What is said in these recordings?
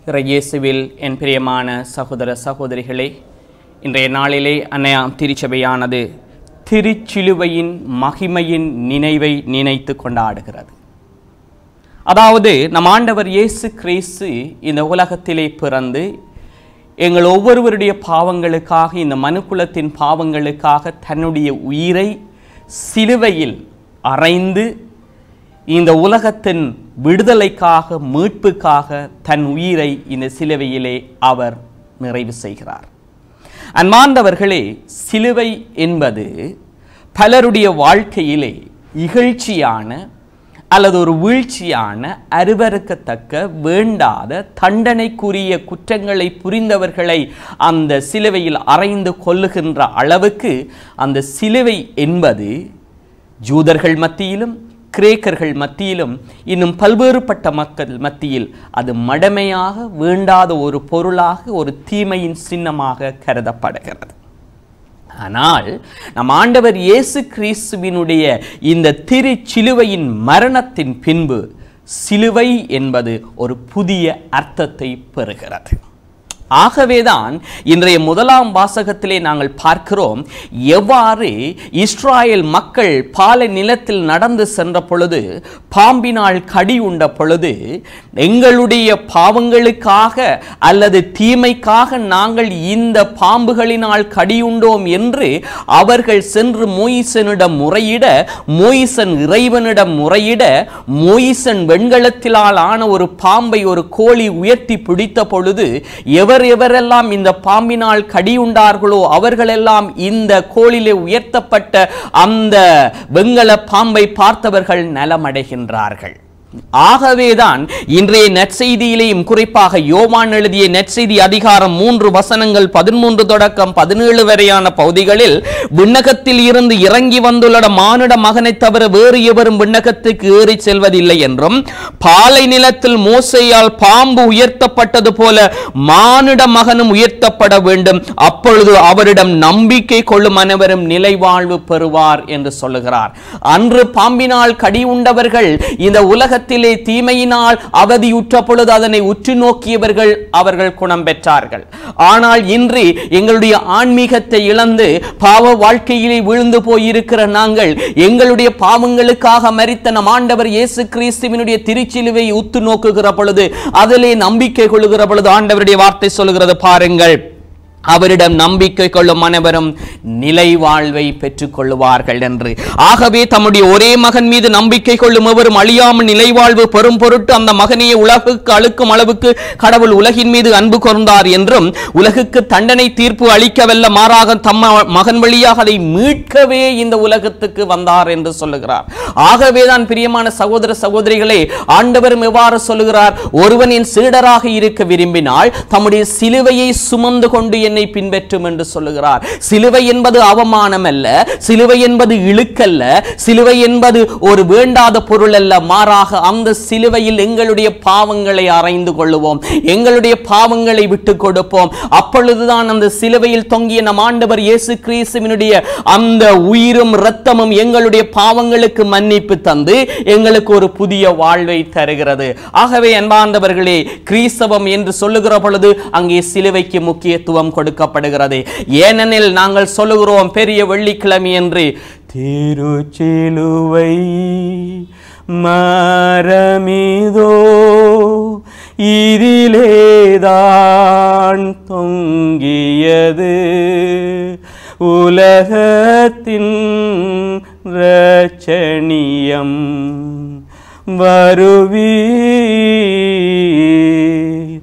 இறையேசுவில் என் பிரியமான சகோதர சகோதரிகளே இன்றைய நாளிலே அன்னையாம் திருச்சபையானது திருச்சிலுவையின் மகிமையின் நினைவை நினைத்து கொண்டாடுகிறது அதாவது நம் ஆண்டவர் இயேசு கிறிஸ்து இந்த உலகத்திலே பிறந்து எங்கள் ஒவ்வொருவருடைய பாவங்களுக்காக இந்த மனுக்குலத்தின் பாவங்களுக்காக தன்னுடைய உயிரை சிலுவையில் அறைந்து இந்த உலகத்தின் விடுதலைக்காக மீட்புக்காக தன் உயிரை இந்த சிலுவையிலே அவர் நிறைவு செய்கிறார் அன்பார்ந்தவர்களே சிலுவை என்பது பலருடைய வாழ்க்கையிலே இகழ்ச்சியான அல்லது ஒரு வீழ்ச்சியான அருவருக்கத்தக்க வேண்டாத தண்டனைக்குரிய குற்றங்களை புரிந்தவர்களை அந்த சிலுவையில் அறைந்து கொல்லுகின்ற அளவுக்கு அந்த சிலுவை என்பது ஜூதர்கள் மத்தியிலும் கிரேக்கர்கள் மத்தியிலும் இன்னும் பல்வேறுபட்ட மக்கள் மத்தியில் அது மடமையாக வேண்டாத ஒரு பொருளாக ஒரு தீமையின் சின்னமாக கருதப்படுகிறது ஆனால் நம் ஆண்டவர் இயேசு கிறிஸ்துவினுடைய இந்த திருச்சிலுவையின் மரணத்தின் பின்பு சிலுவை என்பது ஒரு புதிய அர்த்தத்தை பெறுகிறது ஆகவேதான் இன்றைய முதலாம் வாசகத்திலே நாங்கள் பார்க்கிறோம் எவ்வாறு இஸ்ராயல் மக்கள் பாலை நிலத்தில் நடந்து சென்ற பொழுது பாம்பினால் கடி உண்ட பொழுது எங்களுடைய பாவங்களுக்காக அல்லது தீமைக்காக நாங்கள் இந்த பாம்புகளினால் கடியுண்டோம் என்று அவர்கள் சென்று மோயிசனிடம் முறையிட மோயிசன் இறைவனிடம் முறையிட மோயிசன் வெண்கலத்திலால் ஆன ஒரு பாம்பை ஒரு கோழி உயர்த்தி பிடித்த பொழுது எவர் எவர் எவரெல்லாம் இந்த பாம்பினால் கடியுண்டார்களோ அவர்களெல்லாம் இந்த கோளிலே உயர்த்தப்பட்ட அந்த வெங்கல பாம்பை பார்த்தவர்கள் நலமடைகின்றார்கள் ஆகவேதான் இன்றைய நற்செய்தியிலேயும் குறிப்பாக யோவான் எழுதிய நற்செய்தி அதிகாரம் மூன்று வசனங்கள் பதிமூன்று தொடக்கம் பதினேழு வரையான பகுதிகளில் விண்ணகத்தில் இருந்து இறங்கி வந்துள்ள மானிட மகனை தவிர வேறு எவரும் விண்ணகத்துக்கு ஏறி செல்வதில்லை என்றும் பாலை நிலத்தில் மோசையால் பாம்பு உயர்த்தப்பட்டது போல மானிட மகனும் உயர்த்தப்பட வேண்டும் அப்பொழுது அவரிடம் நம்பிக்கை கொள்ளும் அனைவரும் நிலைவாழ்வு பெறுவார் என்று சொல்லுகிறார் அன்று பாம்பினால் கடி உண்டவர்கள் இந்த உலக உலகத்திலே தீமையினால் அவதியுற்ற பொழுது அதனை உற்று நோக்கியவர்கள் அவர்கள் குணம் பெற்றார்கள் ஆனால் இன்று எங்களுடைய ஆன்மீகத்தை இழந்து பாவ வாழ்க்கையிலே விழுந்து போயிருக்கிற நாங்கள் எங்களுடைய பாவங்களுக்காக மறித்த நம் ஆண்டவர் இயேசு கிறிஸ்துவினுடைய திருச்சிலுவை உத்து நோக்குகிற பொழுது அதிலே நம்பிக்கை கொள்ளுகிற பொழுது ஆண்டவருடைய வார்த்தை சொல்லுகிறது பாருங்கள் அவரிடம் நம்பிக்கை கொள்ளும் அனைவரும் நிலை வாழ்வை பெற்றுக் கொள்ளுவார்கள் என்று ஆகவே தம்முடைய ஒரே மகன் மீது நம்பிக்கை கொள்ளும் எவரும் அழியாமல் நிலை வாழ்வு பெறும் பொருட்டு அந்த மகனையே உலகுக்கு அழுக்கும் அளவுக்கு கடவுள் உலகின் மீது அன்பு கொண்டார் என்றும் உலகுக்கு தண்டனை தீர்ப்பு அளிக்கவல்ல மாறாக தம்ம மகன் வழியாக அதை மீட்கவே இந்த உலகத்துக்கு வந்தார் என்று சொல்லுகிறார் ஆகவேதான் பிரியமான சகோதர சகோதரிகளே ஆண்டவரும் எவ்வாறு சொல்லுகிறார் ஒருவன் என் சீடராக இருக்க விரும்பினால் தம்முடைய சிலுவையை சுமந்து கொண்டு என்னை பின்பற்றும் என்று சொல்லுகிறார் சிலுவை என்பது அவமானம் அல்ல சிலுவை என்பது இழுக்கல்ல சிலுவை என்பது ஒரு வேண்டாத பொருள் அல்ல மாறாக அந்த சிலுவையில் எங்களுடைய பாவங்களை அறைந்து கொள்ளுவோம் எங்களுடைய பாவங்களை விட்டு கொடுப்போம் அப்பொழுதுதான் அந்த சிலுவையில் தொங்கிய நம் ஆண்டவர் இயேசு கிறிஸ்துவினுடைய அந்த உயிரும் இரத்தமும் எங்களுடைய பாவங்களுக்கு மன்னிப்பு தந்து எங்களுக்கு ஒரு புதிய வாழ்வை தருகிறது ஆகவே அன்பார்ந்தவர்களே கிறிஸ்தவம் என்று சொல்லுகிற பொழுது அங்கே சிலுவைக்கு முக்கியத்துவம் கொடுக்கப்படுகிறது ஏனெனில் நாங்கள் சொல்லுகிறோம் பெரிய வெள்ளிக்கிழமை என்று திருச்சிலுவை மரமிதோ இதிலேதான் தொங்கியது உலகத்தின் ரச்சனியம் வருவீர்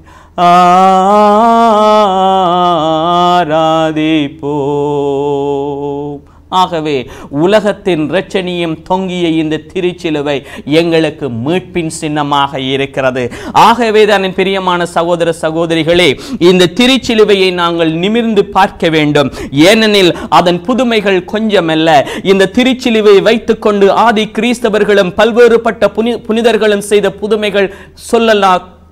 ஆராதிப்போம் ஆகவே உலகத்தின் இரட்சணியம் தொங்கிய இந்த திருச்சிலுவை எங்களுக்கு மீட்பின் சின்னமாக இருக்கிறது ஆகவே தான் என் பிரியமான சகோதர சகோதரிகளே இந்த திருச்சிலுவையை நாங்கள் நிமிர்ந்து பார்க்க வேண்டும் ஏனெனில் அதன் புதுமைகள் கொஞ்சமல்ல இந்த திருச்சிலுவை வைத்துக்கொண்டு ஆதி கிறிஸ்தவர்களும் பல்வேறுபட்ட புனி புனிதர்களும் செய்த புதுமைகள் சொல்லலாம்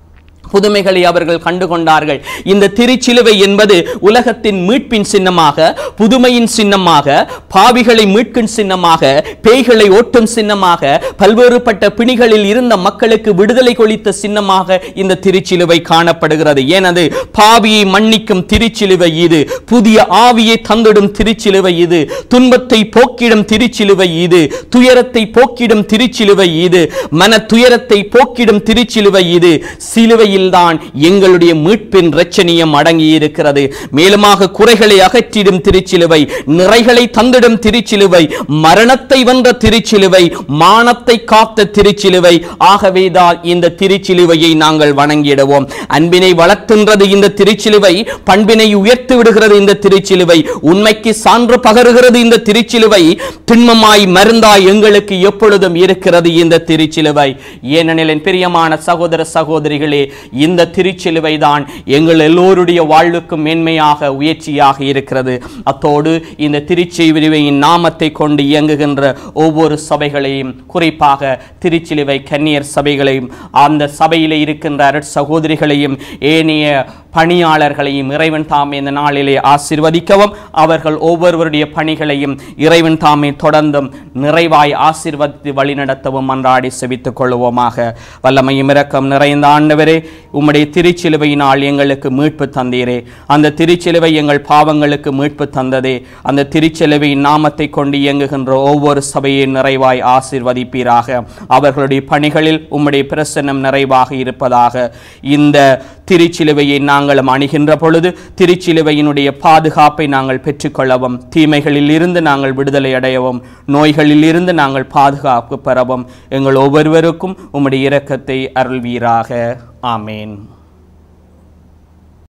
புதுமைகளை அவர்கள் கண்டுகொண்டார்கள் இந்த திருச்சிலுவை என்பது உலகத்தின் மீட்பின் சின்னமாக புதுமையின் சின்னமாக பாவிகளை மீட்கும் சின்னமாக பேய்களை ஓட்டும் சின்னமாக பல்வேறுபட்ட பிணிகளில் இருந்த மக்களுக்கு விடுதலை கொளித்த சின்னமாக இந்த திருச்சிலுவை காணப்படுகிறது ஏனது பாவியை மன்னிக்கும் திருச்சிலுவை இது புதிய ஆவியை தந்திடும் திருச்சிலுவை இது துன்பத்தை போக்கிடும் திருச்சிலுவை இது துயரத்தை போக்கிடும் திருச்சிலுவை இது மன துயரத்தை போக்கிடும் திருச்சிலுவை இது சிலுவையில் தான் எங்களுடைய மீட்பின் இரட்சணியம் அடங்கி இருக்கிறது மேலுமாக குறைகளை அகற்றிடும் திருச்சிலுவை நிறைகளை தந்திடும் திருச்சிலுவை மரணத்தை வென்ற திருச்சிலுவை மானத்தை காத்த திருச்சிலுவை ஆகவேதான் இந்த திருச்சிலுவையை நாங்கள் வணங்கிடுவோம் அன்பினை வளர்க்கின்றது இந்த திருச்சிலுவை பண்பினை உயர்த்தி விடுகிறது இந்த திருச்சிலுவை உண்மைக்கு சான்று பகருகிறது இந்த திருச்சிலுவை திண்மமாய் மருந்தாய் எங்களுக்கு எப்பொழுதும் இருக்கிறது இந்த திருச்சிலுவை ஏனெனில் என் பிரியமான சகோதர சகோதரிகளே இந்த திருச்சிலுவை தான் எங்கள் எல்லோருடைய வாழ்வுக்கும் மேன்மையாக உயர்ச்சியாக இருக்கிறது அத்தோடு இந்த திருச்சிலுவையின் நாமத்தை கொண்டு இயங்குகின்ற ஒவ்வொரு சபைகளையும் குறிப்பாக திருச்சிலுவை கன்னியர் சபைகளையும் அந்த சபையிலே இருக்கின்ற அருட் சகோதரிகளையும் ஏனைய பணியாளர்களையும் இறைவன் தாமே இந்த நாளிலே ஆசிர்வதிக்கவும் அவர்கள் ஒவ்வொருவருடைய பணிகளையும் இறைவன் தாமே தொடர்ந்தும் நிறைவாய் ஆசீர்வதித்து வழிநடத்தவும் அன்றாடி செவித்துக் கொள்வோமாக வல்லமையும் இரக்கம் நிறைந்த ஆண்டவரே உம்முடைய திருச்சிலுவையினால் எங்களுக்கு மீட்பு தந்தீரே அந்த திருச்சிலுவை எங்கள் பாவங்களுக்கு மீட்பு தந்ததே அந்த திருச்சிலுவையின் நாமத்தை கொண்டு இயங்குகின்ற ஒவ்வொரு சபையை நிறைவாய் ஆசீர்வதிப்பீராக அவர்களுடைய பணிகளில் உம்முடைய பிரசன்னம் நிறைவாக இருப்பதாக இந்த திருச்சிலுவையை நாங்களும் அணுகின்ற பொழுது திருச்சிலுவையினுடைய பாதுகாப்பை நாங்கள் பெற்றுக்கொள்ளவும் தீமைகளில் இருந்து நாங்கள் விடுதலை அடையவும் நோய்களில் இருந்து நாங்கள் பாதுகாப்பு பெறவும் எங்கள் ஒவ்வொருவருக்கும் உம்முடைய இரக்கத்தை அருள்வீராக ஆமேன்